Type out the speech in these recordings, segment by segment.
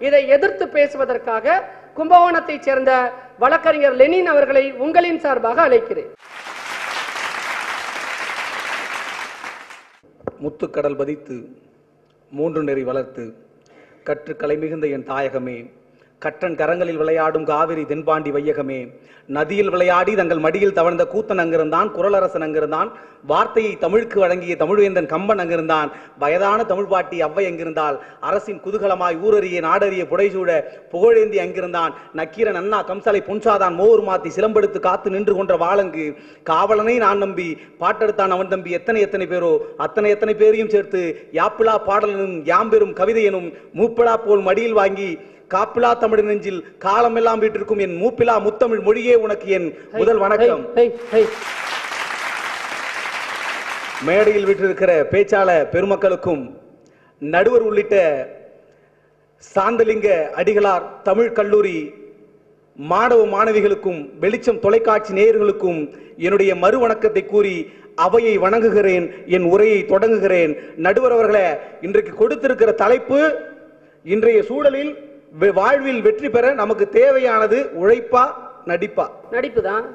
இதை எதிர்த்து பேசுவதற்காக கும்பகோணத்தைச் சேர்ந்த வழக்கறிஞர் லெனின் அவர்களை உங்களின் சார்பாக அழைக்கிறேன் முத்துக்கடல் பதித்து மூன்று நெறி வளர்த்து கற்று கலை மிகுந்த என் தாயகமே கற்றன் கரங்களில் விளையாடும் காவிரி தென்பாண்டி வையகமே நதியில் விளையாடி தங்கள் மடியில் தவழ்ந்த கூத்தன் அங்கிருந்தான் குரலரசன் அங்கிருந்தான் வார்த்தையை தமிழுக்கு வழங்கிய தமிழ்வேந்தன் கம்பன் அங்கிருந்தான் வயதான தமிழ் பாட்டி அவ்வை அங்கிருந்தாள் அரசின் குதூகலமாய் ஊரறிய நாடறிய புடைசூட புகழேந்தி அங்கிருந்தான் நக்கீரன் அண்ணா கம்சலை பொன்சாதான் மோர் மாத்தி சிலம்பெடுத்து காத்து நின்று கொன்ற வாளங்கு காவலனை நான் நம்பி பாட்டெடுத்தான் அவன் தம்பி எத்தனை எத்தனை பேரோ அத்தனை எத்தனை பேரையும் சேர்த்து யாப்பிலா பாடலனும் யாம்பெரும் கவிதையனும் மூப்பிலா போல் மடியில் வாங்கி காப்பிலா தமிழ் நெஞ்சில் காலமெல்லாம் வீட்டிற்கும் என் மூப்பிலா முத்தமிழ் மொழியே உனக்கு என் முதல் வணக்கம் ஹை, ஹை. மேடையில் விட்டிருக்கிற பேச்சாளர் பெருமக்களுக்கும் நடுவர் உள்ளிட்ட சாந்தலிங்க அடிகளார் தமிழ் கல்லூரி மாணவ மாணவிகளுக்கும் வெளிச்சம் தொலைக்காட்சி நேயர்களுக்கும் என்னுடைய மறு வணக்கத்தை கூறி அவையை வணங்குகிறேன் என் உரையை தொடங்குகிறேன் நடுவர் அவர்களே இன்றைக்கு கொடுத்திருக்கிற தலைப்பு இன்றைய சூழலில் வெ- வாழ்வில் வெற்றி பெற நமக்கு தேவையானது உழைப்பா நடிப்பா நடிப்பு தான்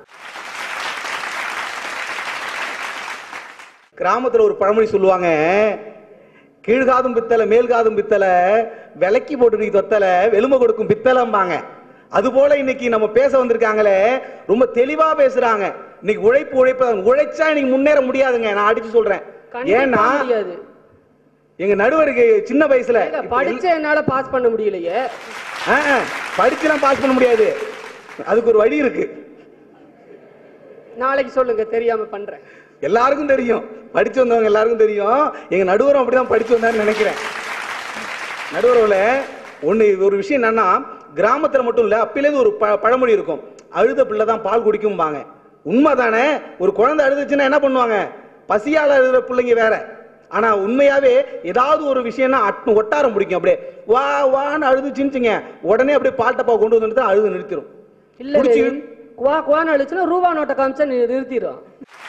கிராமத்துல ஒரு பழமொழி சொல்லுவாங்க கீழ்காதும் பித்தளை மேல்காதும் பித்தளை விலைக்கு போட்டு நீ தொத்தலை வெளுமை கொடுக்கும் பித்தளைம்பாங்க அது போல இன்னைக்கு நம்ம பேச வந்திருக்காங்களே ரொம்ப தெளிவா பேசுறாங்க இன்னைக்கு உழைப்பு உழைப்பு உழைச்சா இன்னைக்கு முன்னேற முடியாதுங்க நான் அடிச்சு சொல்றேன் கண்டிப்பா ஏன்னா முடியாது எங்க நடுவருக்கு சின்ன வயசுல ஏங்க, படிச்ச என்னால பாஸ் பண்ண முடியலையே ஆ, ஆ, படிச்சுலாம் பாஸ் பண்ண முடியாது அதுக்கு ஒரு வழி இருக்கு நாளைக்கு சொல்லுங்க தெரியாம பண்றேன் எல்லாருக்கும் தெரியும் படிச்சு வந்தவங்க எல்லாருக்கும் தெரியும் எங்க நடுவரும் அப்படிதான் படிச்சு வந்தாருன்னு நினைக்கிறேன் நடுவரவுல ஒண்ணு ஒரு விஷயம் என்னன்னா கிராமத்துல மட்டும் இல்ல அப்பிலேருந்து ஒரு ப- பழமொழி இருக்கும் அழுத பிள்ளை தான் பால் குடிக்கும்பாங்க உண்மைதானே ஒரு குழந்தை அழுதுச்சுன்னா என்ன பண்ணுவாங்க பசியால அழுகிற பிள்ளைங்க வேற ஆனா உண்மையாவே ஏதாவது ஒரு விஷயம்னா அட்டு ஒட்டாரம் பிடிக்கும் அப்படியே வா வான்னு அழுதுச்சுன்னு உடனே அப்படியே பால் டப்பா கொண்டு வந்து அழுது நிறுத்திடும் இல்ல குடிச்சு- லெனின், குவா குவான்னு அழிச்சுன்னா ரூபா நோட்டை காமிச்சா நி- நிறுத்திடும்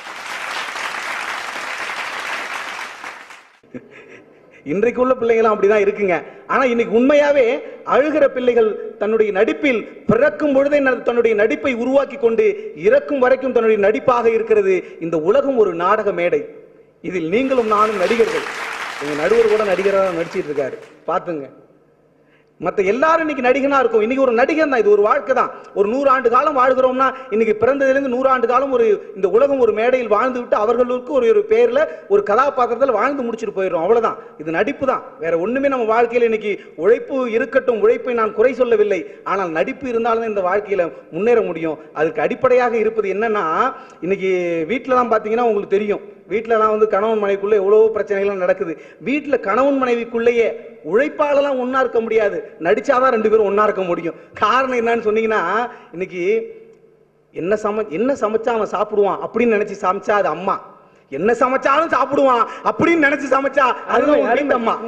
இன்றைக்கு உள்ள பிள்ளைங்களாம் அப்படிதான் இருக்குங்க ஆனா இன்னைக்கு உண்மையாவே அழுகிற பிள்ளைகள் தன்னுடைய நடிப்பில் பிறக்கும் பொழுதே ந- தன்னுடைய நடிப்பை உருவாக்கி கொண்டு இறக்கும் வரைக்கும் தன்னுடைய நடிப்பாக இருக்கிறது இந்த உலகம் ஒரு நாடக மேடை இதில் நீங்களும் நானும் நடிகர்கள் எங்க நடுவர் கூட நடிகராக நடிச்சிட்டு இருக்காரு பாத்துங்க மத்த எல்லாரும் இன்னைக்கு நடிகனா இருக்கும் இன்னைக்கு ஒரு நடிகன் தான் இது ஒரு வாழ்க்கை தான் ஒரு நூறு ஆண்டு காலம் வாழ்கிறோம்னா இன்னைக்கு பிறந்ததிலிருந்து நூறு ஆண்டு காலம் ஒரு இந்த உலகம் ஒரு மேடையில் வாழ்ந்து விட்டு அவர்களுக்கு ஒரு ஒரு பேர்ல ஒரு கதாபாத்திரத்தில் வாழ்ந்து முடிச்சிட்டு போயிடும் அவ்வளவுதான் இது நடிப்பு தான் வேற ஒண்ணுமே நம்ம வாழ்க்கையில இன்னைக்கு உழைப்பு இருக்கட்டும் உழைப்பை நான் குறை சொல்லவில்லை ஆனால் நடிப்பு இருந்தாலும் தான் இந்த வாழ்க்கையில முன்னேற முடியும் அதுக்கு அடிப்படையாக இருப்பது என்னன்னா இன்னைக்கு வீட்டிலலாம் பாத்தீங்கன்னா உங்களுக்கு தெரியும் வீட்டிலலாம் வந்து கணவன் மனைவிக்குள்ள எவ்வளவோ பிரச்சனைகள் நடக்குது வீட்டுல கணவன் மனைவிக்குள்ளேயே உழைப்பாலலாம் ஒண்ணா இருக்க முடியாது நடிச்சாதான் ரெண்டு பேரும் ஒண்ணா இருக்க முடியும் காரணம் என்னன்னு சொன்னீங்கன்னா இன்னைக்கு என்ன சம என்ன சமைச்சா அவன் சாப்பிடுவான் அப்படின்னு நினைச்சு சமைச்சா அது அம்மா என்ன சமைச்சாலும் சாப்பிடுவான் அப்படின்னு நினைச்சு சமைச்சா அதுதான் உன் வீட்டு அம்மா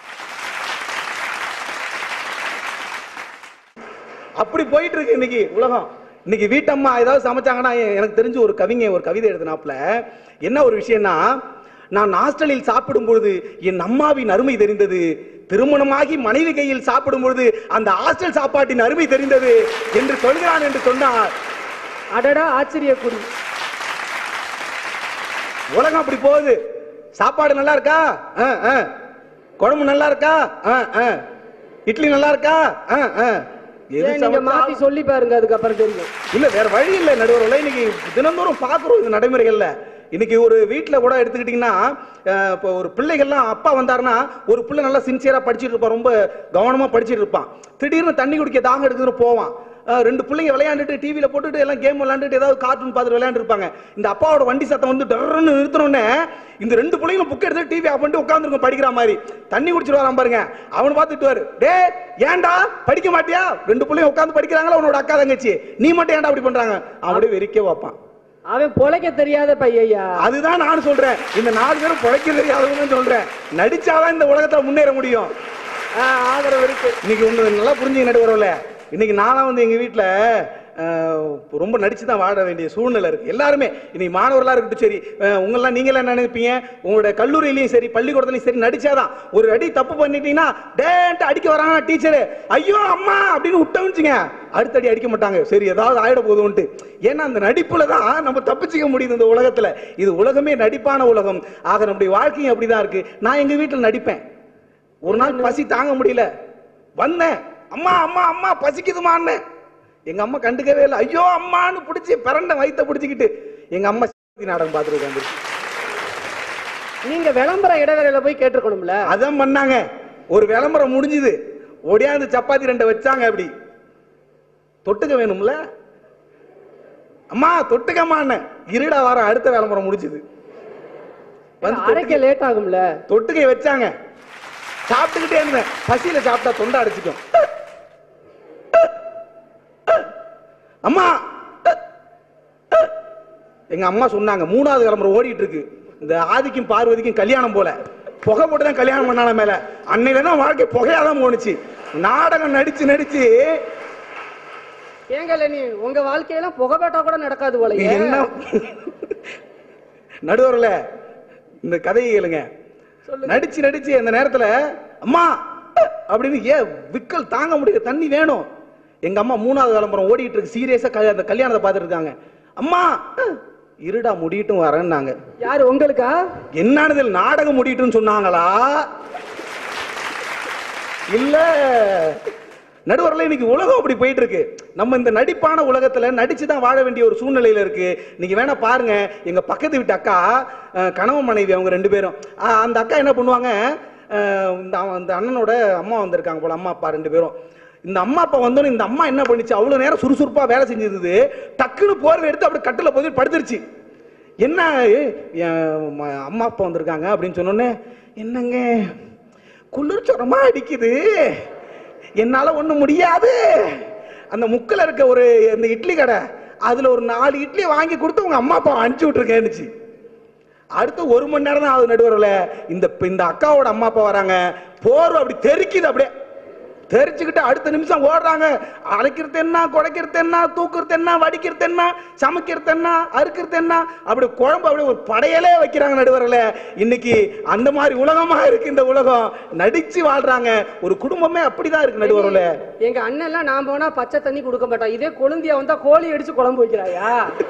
அப்படி போயிட்டு இருக்கு இன்னைக்கு உலகம் இன்னைக்கு வீட்டம்மா ஏதாவது சமைச்சாங்கன்னா எ- எனக்கு தெரிஞ்சு ஒரு கவிஞ ஒரு கவிதை எழுதினாப்ல என்ன ஒரு விஷயம்னா நான் ஹாஸ்டலில் சாப்பிடும் பொழுது என் அம்மாவின் அருமை தெரிந்தது திருமணமாகி மனைவி கையில் சாப்பிடும் பொழுது அந்த ஹாஸ்டல் சாப்பாட்டின் அருமை தெரிந்தது என்று சொல்கிறான் என்று சொன்னார் அடடா ஆச்சரிய குடி உலகம் அப்படி போகுது சாப்பாடு நல்லா இருக்கா ஆ, ஆ. குழம்பு நல்லா இருக்கா ஆ, ஆ. இட்லி நல்லா இருக்கா ஆ, ஆ. எது ஏன் நீங்க சமைச்சாலும் மாத்தி சொல்லி பாருங்க அதுக்கப்புறம் தெரியும் இல்ல வேற வழி இல்ல நடுவர்கள இன்னைக்கு தினந்தோறும் பாக்குறோம் இந்த நடைமுறைகள்ல இன்னைக்கு ஒரு வீட்ல கூட எடுத்துக்கிட்டீங்கன்னா அஹ், இப்போ ஒரு பிள்ளைகள்லாம் அப்பா வந்தாருன்னா ஒரு பிள்ளை நல்லா சின்சியரா படிச்சிட்டு இருப்பான் ரொம்ப கவனமா படிச்சிட்டு இருப்பான் திடீர்னு தண்ணி குடிக்க தாகம் எடுக்குதுன்னு போவான் அஹ், ரெண்டு பிள்ளைங்க விளையாண்டுட்டு டிவியில போட்டுட்டு எல்லாம் கேம் விளையாண்டுட்டு ஏதாவது கார்ட்டூன் பார்த்துட்டு விளையாண்டு இருப்பாங்க இந்த அப்பாவோட வண்டி சத்தம் வந்து டர்ன்னு நிறுத்தினோடனே இந்த ரெண்டு பிள்ளைங்களும் புக் எடுத்து டிவி ஆஃப் பண்ணிட்டு உட்காந்துருக்கும் படிக்கிற மாதிரி தண்ணி குடிச்சிட்டு வரான் பாருங்க அவனை பார்த்துட்டு வாரு டே ஏன்டா படிக்க மாட்டியா ரெண்டு பிள்ளைங்க உட்காந்து படிக்கிறாங்களா உன்னோட அக்கா தங்கச்சி நீ மட்டும் ஏன்டா அப்படி பண்றாங்க அவன் அப்படியே வெறிக்க வைப்பான் அவன் பொழைக்க தெரியாத பையய்யா அதுதான் நான் சொல்றேன் இந்த நாலு பேரும் பிழைக்க தெரியாதவங்க சொல்றேன் நடிச்சாதான் இந்த உலகத்துல முன்னேற முடியும் ஆ, ஆதரவு இருக்கு இன்னைக்கு ஒண்ணு நல்லா புரிஞ்சுங்க நடுவரவுல இன்னைக்கு நானா வந்து எங்க வீட்டுல அஹ், ரொம்ப நடிச்சு தான் வாழ வேண்டிய சூழ்நிலை இருக்கு எல்லாருமே இன்னைக்கு மாணவர்களா இருக்கட்டும் சரி அஹ், உங்கெல்லாம் நீங்க என்ன நினைப்பீங்க உங்களோட கல்லூரியிலயும் சரி பள்ளிக்கூடத்துலயும் சரி நடிச்சாதான் ஒரு அடி தப்பு பண்ணிட்டீங்கன்னா டேன்ட்டு அடிக்க வராங்க டீச்சரு ஐயோ அம்மா அப்படின்னு விட்டோம்னுச்சுங்க அடுத்த அடி அடிக்க மாட்டாங்க சரி ஏதாவது ஆயிட போதும்ட்டு ஏன்னா அந்த நடிப்புல தான் நம்ம தப்பிச்சுக்க முடியுது இந்த உலகத்துல இது உலகமே நடிப்பான உலகம் ஆக நம்முடைய வாழ்க்கையும் அப்படிதான் இருக்கு நான் எங்க வீட்டுல நடிப்பேன் ஒரு நாள் பசி தாங்க முடியல வந்தேன் அம்மா அம்மா அம்மா பசிக்குதுமான்னு எங்க அம்மா கண்டுக்கவே இல்லை ஐயோ அம்மான்னு பிடிச்சி பிறண்ட வயித்தை பிடிச்சிக்கிட்டு எங்க அம்மா சித்தி நாடகம் பார்த்துட்டு உட்காந்து நீங்க விளம்பர இடைவேளையில போய் கேட்டிருக்கணும்ல அதான் பண்ணாங்க ஒரு விளம்பரம் முடிஞ்சுது ஒடியாந்து சப்பாத்தி ரெண்டை வச்சாங்க அப்படி தொட்டுக்க வேணும்ல அம்மா தொட்டுக்கம்மான்னு இருடா வர அடுத்த விளம்பரம் முடிஞ்சுது வந்து அரைக்க லேட் ஆகும்ல தொட்டுக்கை வச்சாங்க சாப்பிட்டுக்கிட்டே இருந்தேன் பசியில சாப்பிட்டா தொண்டை அடைச்சிக்கும் அம்மா எங்க அம்மா சொன்னாங்க மூணாவது விளம்பரம் ஓடிட்டு இருக்கு இந்த ஆதிக்கும் பார்வதிக்கும் கல்யாணம் போல புகை போட்டு தான் கல்யாணம் பண்ணான மேல அன்னையில தான் வாழ்க்கை புகையாதான் போணுச்சு நாடகம் நடிச்சு நடிச்சு ஏங்க நீ உங்க வாழ்க்கையெல்லாம் புகப்பேட்டா கூட நடக்காது போலயே என்ன நடுவர்ல இந்த கதையை கேளுங்க சொல்லுங்க. நடிச்சு நடிச்சு அந்த நேரத்துல அம்மா அப்படின்னு ஏ விக்கல் தாங்க முடியல தண்ணி வேணும் எங்க அம்மா மூணாவது விளம்பரம் ஓடிட்டு இருக்கு சீரியஸா அந்த கல்யாணத்தை பார்த்துட்டு இருக்காங்க அம்மா இருடா முடியட்டும் வரேன்னாங்க யாரு உங்களுக்கா என்னன்னு தெரியல, நாடகம் முடியட்டும்னு சொன்னாங்களா இல்ல நடுவரில் இன்னைக்கு உலகம் அப்படி போயிட்டு இருக்கு நம்ம இந்த நடிப்பான உலகத்துல நடிச்சு தான் வாழ வேண்டிய ஒரு சூழ்நிலையில இருக்கு நீங்க வேணா பாருங்க எங்க பக்கத்து வீட்டு அக்கா அஹ், கணவன் மனைவி அவங்க ரெண்டு பேரும் அஹ், அந்த அக்கா என்ன பண்ணுவாங்க அஹ், இந்த அவன் இந்த அண்ணனோட அம்மா வந்திருக்காங்க போல அம்மா அப்பா ரெண்டு பேரும் இந்த அம்மா அப்பா வந்தோன்னு இந்த அம்மா என்ன பண்ணுச்சு அவ்வளவு நேரம் சுறுசுறுப்பா வேலை செஞ்சிருந்தது டக்குன்னு போர்வை எடுத்து அப்படி கட்டில போய் படுத்துருச்சு என்ன ஏய், என் ம- அம்மா அப்பா வந்திருக்காங்க அப்படின்னு சொன்னோன்னே என்னங்க குளிர் சொரமா அடிக்குது என்னால ஒண்ணும் முடியாது அந்த முக்கில் இருக்க ஒரு இந்த இட்லி கடை அதுல ஒரு நாலு இட்லி வாங்கி கொடுத்து உங்க அம்மா அப்பா அனுப்பிச்சு விட்டுருக்கேன்னுச்சு அடுத்து ஒரு மணி நேரம் தான் ஆகுது நடுவரில் இந்த இந்த அக்காவோட அம்மா அப்பா வராங்க போர்வை அப்படி தெறிக்குது அப்படியே தெரிச்சுக்கிட்டு அடுத்த நிமிஷம் ஓடுறாங்க அரைக்கிறது என்ன குடைக்கிறது என்ன தூக்குறது என்ன வடிக்கிறது என்ன சமைக்கிறது என்ன அறுக்கிறது என்ன அப்படி குழம்பு அப்படியே ஒரு படையலே வைக்கிறாங்க நடுவரில் இன்னைக்கு அந்த மாதிரி உலகமா இருக்கு இந்த உலகம் நடிச்சு வாழ்றாங்க ஒரு குடும்பமே அப்படிதான் இருக்கு நடுவரில் எங்க அண்ணன் எல்லாம் நான் போனா பச்சை தண்ணி கொடுக்க மாட்டான் இதே கொழுந்தியா வந்தா கோழி அடிச்சு குழம்பு வைக்கிறாயா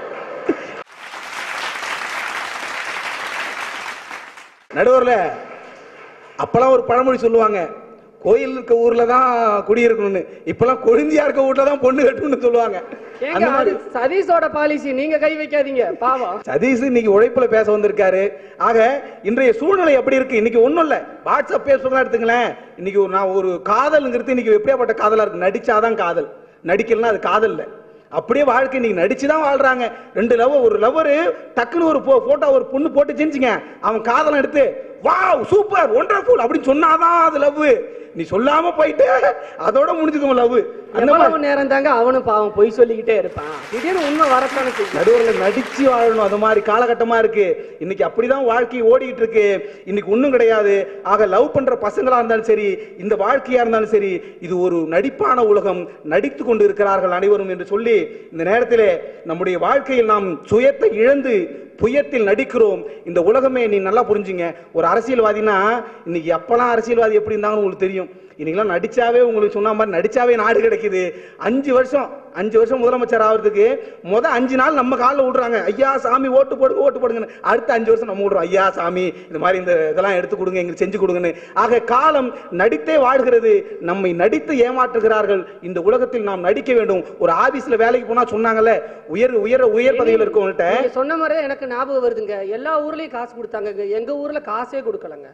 நடுவரில் அப்பெல்லாம் ஒரு பழமொழி சொல்லுவாங்க கோயில் இருக்க ஊர்ல தான் குடியிருக்கணும்னு இப்பெல்லாம் கொழுந்தியா இருக்க ஊர்ல தான் பொண்ணு கட்டணும்னு சொல்லுவாங்க ஏங்க அந்த அது மாதிரி சதீஷோட பாலிசி நீங்க கை வைக்காதீங்க பாவம் சதீஷ் இன்னைக்கு உழைப்புல பேச வந்திருக்காரு ஆக இன்றைய சூழ்நிலை எப்படி இருக்கு இன்னைக்கு ஒண்ணும் இல்ல வாட்ஸ்அப் பேசுறதா எடுத்துங்களேன் இன்னைக்கு ஒரு நான் ஒரு காதல்ங்கிறது இன்னைக்கு எப்படியாப்பட்ட காதலா இருக்கு நடிச்சாதான் காதல் நடிக்கலன்னா அது காதல் இல்ல அப்படியே வாழ்க்கை இன்னைக்கு நடிச்சு தான் வாழ்றாங்க ரெண்டு லவ் ஒரு லவ்வரு டக்குன்னு ஒரு போட்டோ ஒரு பொண்ணு போட்டு செஞ்சுங்க அவன் காதலம் எடுத்து வாவ் சூப்பர் ஒண்டர்ஃபுல் அப்படின்னு சொன்னாதான் அது லவ் நீ சொல்லாம போயிட்டு அதோட முடிஞ்சது உன் லவ் அந்த மாதிரி எவ்வளவு நேரம் தாங்க அவனும் பாவம் பொய் சொல்லிக்கிட்டே இருப்பான் திடீர்னு உண்மை வரத்தானே செய்யும் நடுவரில் நடிச்சு வாழணும் அது மாதிரி காலகட்டமா இருக்கு இன்னைக்கு அப்படிதான் வாழ்க்கை ஓடிட்டு இருக்கு இன்னைக்கு ஒண்ணும் கிடையாது ஆக லவ் பண்ற பசங்களா இருந்தாலும் சரி இந்த வாழ்க்கையா இருந்தாலும் சரி இது ஒரு நடிப்பான உலகம் நடித்து கொண்டு இருக்கிறார்கள் அனைவரும் என்று சொல்லி இந்த நேரத்திலே நம்முடைய வாழ்க்கையில் நாம் சுயத்தை இழந்து புயத்தில் நடிக்கிறோம் இந்த உலகமே நீ நல்லா புரிஞ்சுங்க ஒரு அரசியல்வாதினா இன்னைக்கு எப்பலாம் அரசியல்வாதி எப்படி இருந்தாங்கன்னு உங்களுக்கு தெரியும் இன்னைக்கெல்லாம் நடிச்சாவே உங்களுக்கு சொன்ன மாதிரி நடிச்சாவே நாடு கிடைக்குது அஞ்சு வருஷம் அஞ்சு வருஷம் முதலமைச்சர் ஆகிறதுக்கு முத அஞ்சு நாள் நம்ம காலில் விடுறாங்க ஐயா சாமி ஓட்டு போடுங்க ஓட்டு போடுங்கன்னு அடுத்த அஞ்சு வருஷம் நம்ம விடுறோம் ஐயா சாமி இந்த மாதிரி இந்த இதெல்லாம் எடுத்து கொடுங்க எங்களுக்கு செஞ்சு கொடுங்கன்னு ஆக காலம் நடித்தே வாழ்கிறது நம்மை நடித்து ஏமாற்றுகிறார்கள் இந்த உலகத்தில் நாம் நடிக்க வேண்டும் ஒரு ஆபீஸ்ல வேலைக்கு போனா சொன்னாங்கல்ல உயர் உயர் உயர் பதவியில் இருக்கவங்கள்ட்ட நீங்க சொன்ன மாதிரி தான் எனக்கு ஞாபகம் வருதுங்க எல்லா ஊர்லயும் காசு கொடுத்தாங்க எங்க ஊர்ல காசே கொடுக்கலங்க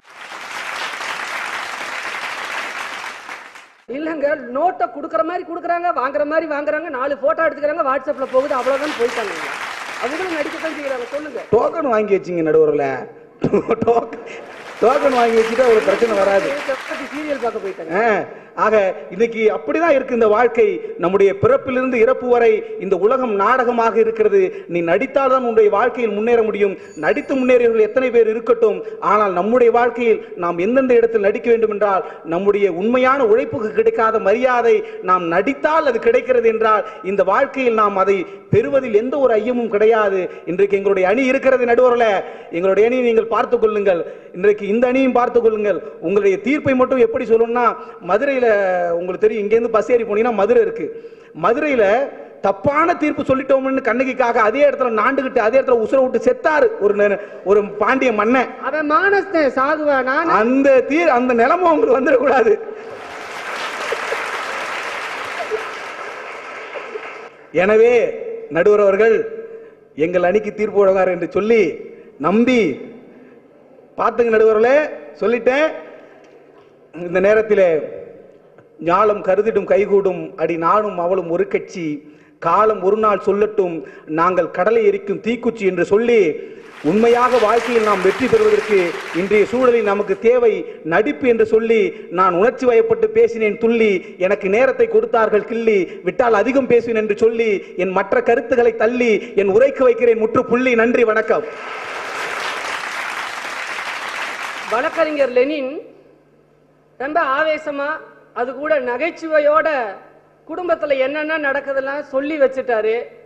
இல்லங்க நோட்டை கொடுக்குற மாதிரி கொடுக்குறாங்க வாங்குற மாதிரி வாங்குறாங்க நாலு போட்டோ எடுத்துக்கிறாங்க வாட்ஸ்அப்ல போகுது அவ்வளவுதான் போயிட்டாங்க அவங்களும் நடிக்கத்தான் செய்யறாங்க சொல்லுங்க டோக்கன் வாங்கி வச்சிங்க நடுவரில் டோக்கன் டோக்கன் வாங்கி வச்சுட்டா ஒரு பிரச்சனை வராது சீரியல் பார்க்க போயிட்டாங்க ஆ, ஆக இன்னைக்கு அப்படிதான் இருக்கு இந்த வாழ்க்கை நம்முடைய பிறப்பிலிருந்து இறப்பு வரை இந்த உலகம் நாடகமாக இருக்கிறது நீ நடித்தால்தான் உன்னுடைய வாழ்க்கையில் முன்னேற முடியும் நடித்து முன்னேறியவர்கள் எத்தனை பேர் இருக்கட்டும் ஆனால் நம்முடைய வாழ்க்கையில் நாம் எந்தெந்த இடத்தில் நடிக்க வேண்டும் என்றால் நம்முடைய உண்மையான உழைப்புக்கு கிடைக்காத மரியாதை நாம் நடித்தால் அது கிடைக்கிறது என்றால் இந்த வாழ்க்கையில் நாம் அதை பெறுவதில் எந்த ஒரு ஐயமும் கிடையாது இன்றைக்கு எங்களுடைய அணி இருக்கிறது நடுவரில் எங்களுடைய அணியை நீங்கள் பார்த்துக் கொள்ளுங்கள் இன்றைக்கு இந்த அணியும் பார்த்துக் கொள்ளுங்கள் உங்களுடைய தீர்ப்பை மட்டும் எப்படி சொல்லணும்னா மதுரையில உங்களுக்கு தெரியும் இங்கேருந்து பஸ் ஏறி போனீங்கன்னா மதுரை இருக்கு மதுரையில தப்பான தீர்ப்பு சொல்லிட்டோம்னு கண்ணகிக்காக அதே இடத்துல நாண்டுகிட்டு அதே இடத்துல உசுர விட்டு செத்தாரு ஒரு நெ- ஒரு பாண்டிய மன்னன் அவன் மானஸ்தன் சாகுவா நான் அந்த தீர் அந்த நிலைமை உங்களுக்கு வந்துடக்கூடாது எனவே நடுவர் அவர்கள் எங்கள் அணிக்கு தீர்ப்பு வழங்கார் என்று சொல்லி நம்பி பார்த்துங்க நடுவர்களே சொல்லிட்டேன் இந்த நேரத்திலே ஞாலம் கருதிடும் கைகூடும் அடி நானும் அவளும் ஒரு கட்சி காலம் ஒரு நாள் சொல்லட்டும் நாங்கள் கடலை எரிக்கும் தீக்குச்சி என்று சொல்லி உண்மையாக வாழ்க்கையில் நாம் வெற்றி பெறுவதற்கு இன்றைய சூழலில் நமக்கு தேவை நடிப்பு என்று சொல்லி நான் உணர்ச்சி வயப்பட்டு பேசினேன் துள்ளி எனக்கு நேரத்தை கொடுத்தார்கள் கிள்ளி விட்டால் அதிகம் பேசுவேன் என்று சொல்லி என் மற்ற கருத்துக்களை தள்ளி என் உரைக்கு வைக்கிறேன் முற்றுப்புள்ளி நன்றி வணக்கம் வழக்கறிஞர் லெனின் ரொம்ப ஆவேசமா அது கூட நகைச்சுவையோட குடும்பத்துல என்னென்ன நடக்குதெல்லாம் சொல்லி வச்சுட்டாரு